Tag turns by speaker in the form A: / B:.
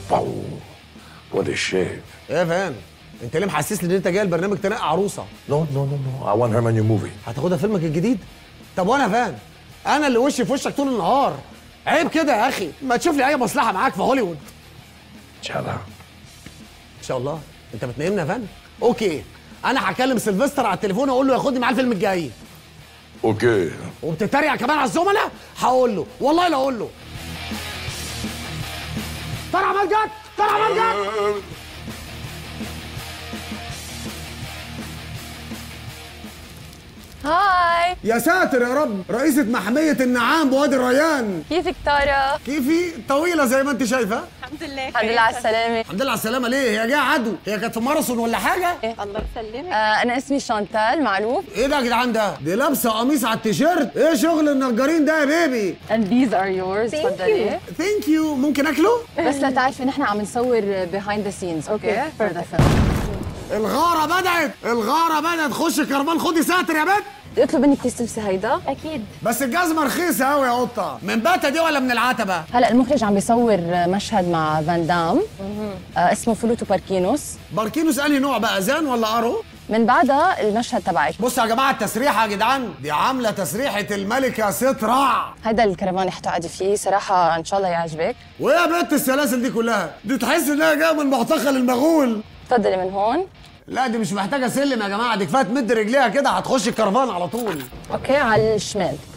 A: واو what a shave.
B: ايه يا فان انت ليه محسسني ان انت جاي البرنامج تنقي عروسه
A: No, no, no, no. I want her my new movie.
B: هتاخدها فيلمك الجديد طب وانا فان انا اللي وشي في وشك طول النهار عيب كده يا اخي ما تشوف لي اي مصلحه معاك في هوليوود
A: Chala.
B: ان شاء الله انت بتنيمنا يا فان اوكي انا هكلم سيلفستر على التليفون واقول له ياخدني معاه الفيلم الجاي
A: Okay.
B: وبتتريق كمان على الزملاء هقول له والله لا اقول له طلع مجد طلع مجد
C: هاي
B: يا ساتر يا رب رئيسة محمية النعام بوادي الريان
C: كيفك تارا؟
B: كيفي طويلة زي ما انت شايفة
D: الحمد لله
C: الحمد لله على السلامة
B: الحمد لله على السلامة ليه هي جاية عدو هي كانت في ماراثون ولا حاجة
D: الله يسلمك
C: آه أنا اسمي شانتال معروف
B: ايه ده يا جدعان ده دي لابسة قميص على التيشيرت ايه شغل النجارين ده يا بيبي
C: and these are yours تفضلي
B: ثانك يو ممكن اكله
C: بس لتعرفي نحن عم نصور behind the scenes اوكي for the film
B: الغارة بدأت الغارة بدأت خش كربان خدي ساتر يا بنت
C: بدي اطلب منك تلبسي هيدا
D: اكيد
B: بس الجزمة رخيصة قوي يا قطة من باتا دي ولا من العتبة
C: هلا المخرج عم بيصور مشهد مع فان دام آه اسمه فلوتو باركينوس
B: باركينوس انهي نوع بقى زان ولا ارو
C: من بعدها المشهد تبعك
B: بصوا يا جماعة التسريحة يا جدعان دي عاملة تسريحة الملكة سترع
C: هيدا الكرفان اللي حتقعدي فيه صراحة إن شاء الله يعجبك
B: وايه يا بنت السلاسل دي كلها دي تحس انها جايه من معتقل المغول
C: تفضلي من هون
B: لا دي مش محتاجه سلم يا جماعه دي كفايه تمد رجليها كده هتخش الكرفان على طول
C: اوكي على الشمال